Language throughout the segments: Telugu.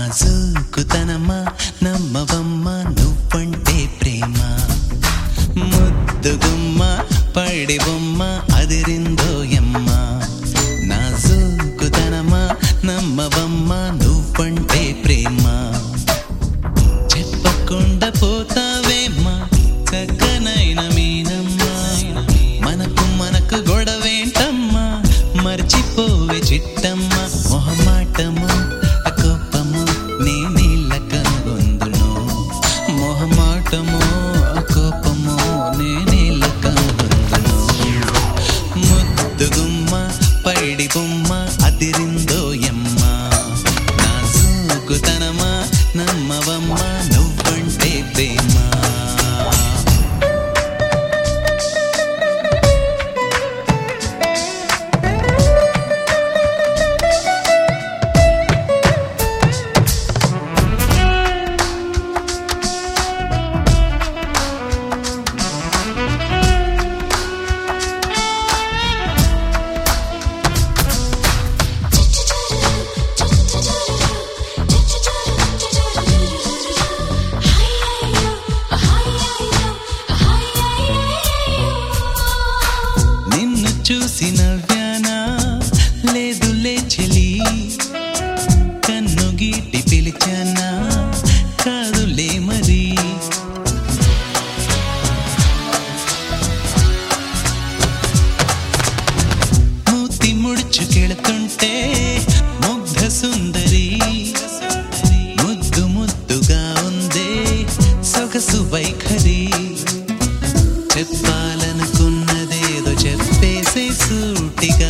నాజూకుతనమా నమ్మవమ్మ నువ్వంటే ప్రేమ ముద్దుగుమ్మ పడి బొమ్మ అదిరిందో యమ్మ నాజూకుతనమా నమ్మవమ్మ నువ్వంటే ప్రేమ చెప్పకుండా పోతావేమ్మా చక్కనైన మీనమ్మా మనకు మనకు గొడవేంటమ్మా మర్చిపోవే చిట్టమ్మా మొహమాటము అకోపము నేనీళ్ళ కనుగొందును మొహమాటము అకోపము నేనీళ్ళ కనుగొందును ముద్దుగుమ్మ పైడి బొమ్మ అదిరిందో యమ్మ నాజూకుతనమా నమ్మవమ్మ నువ్వంటే ప్రేమ నిన్ను చూసి నవ్వానా లేదు చెలి కన్ను గీటి పిలిచానా కాదులే మరి మూతి ముడుచుకెళుతుంటే ముగ్ధ సుందరి ముద్దు ముద్దుగా ఉందే సొగసు వైఖరి చెప్పాలనుకున్నదేదో చెప్పేసే సూటిగా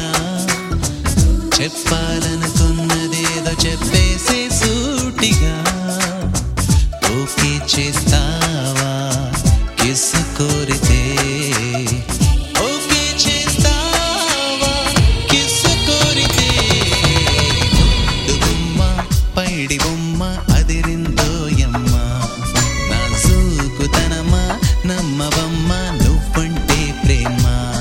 చెప్పాలనుకున్నదేదో చెప్పేసే సూటిగా ఓకే చేస్తావా కిస్ కోరితే ఓకే చేస్తావా కిస్ కోరితే ముద్దు బొమ్మ పైడి బొమ్మ అదిరిందో యమ్మ నాజూకుతనమా నమ్మవమ్మ నువ్వంటే ప్రేమ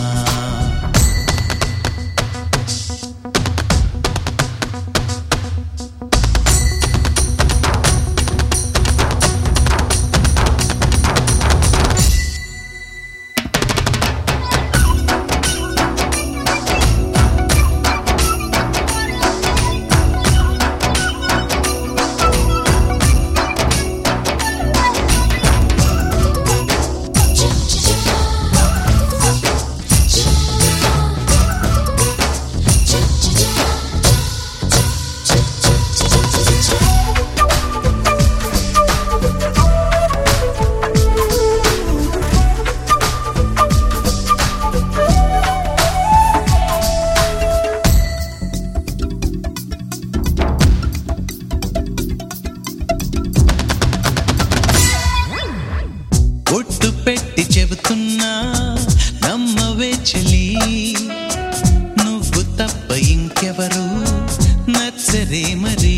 ఒట్టు పెట్టి చెబుతున్నా నమ్మవే చెలి నువ్వు తప్ప ఇంకెవరు నచ్చరే మరి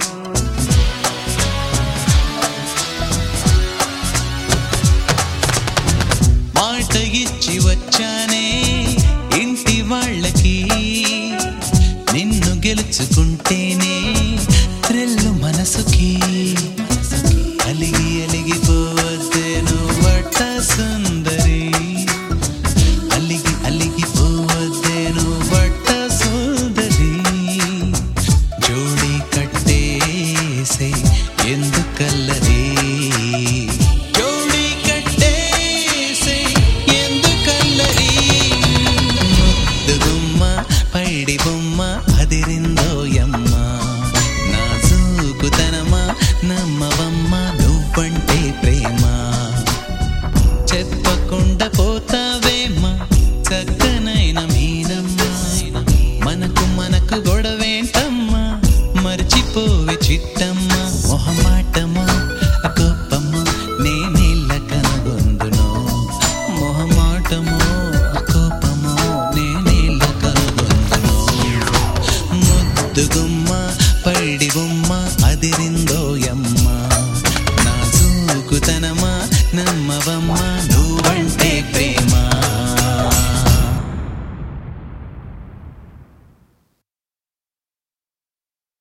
మాట ఇచ్చి వచ్చానే ఇంటి వాళ్ళకి నిన్ను గెలుచుకుంటేనే త్రెల్లు మనసుకి అలిగి అలిగిపోవద్దే నువ్వట సుందరి అలిగి అలిగిపోవద్దే నువ్వట సుందరి జోడి కట్టేసే ఎందుకల్లరి జోడి కట్టేసే ఎందుకల్లరి ముద్దు గుమ్మ పైడి బొమ్మ అదిరిందో యమ్మ నాజూకుతనమా నమ్మవమ్మ నువ్వంటే ప్రేమ చెప్పకుండా పోతావేమ్మా చక్కనైన మీనమ్మ మనకు మనకు గొడవేంటమ్మా మర్చిపోవే చిట్టమ్మ మొహమాటమా అకోపము నేనెల్ల కనుగొందును మొహమాటము అకోపము నేనెల్ల కనుగొందును ముద్దుగుమ్మ పైడి బొమ్మ అదిరిందో యమ్మ నాజూకుతనమా నమ్మవమ్మ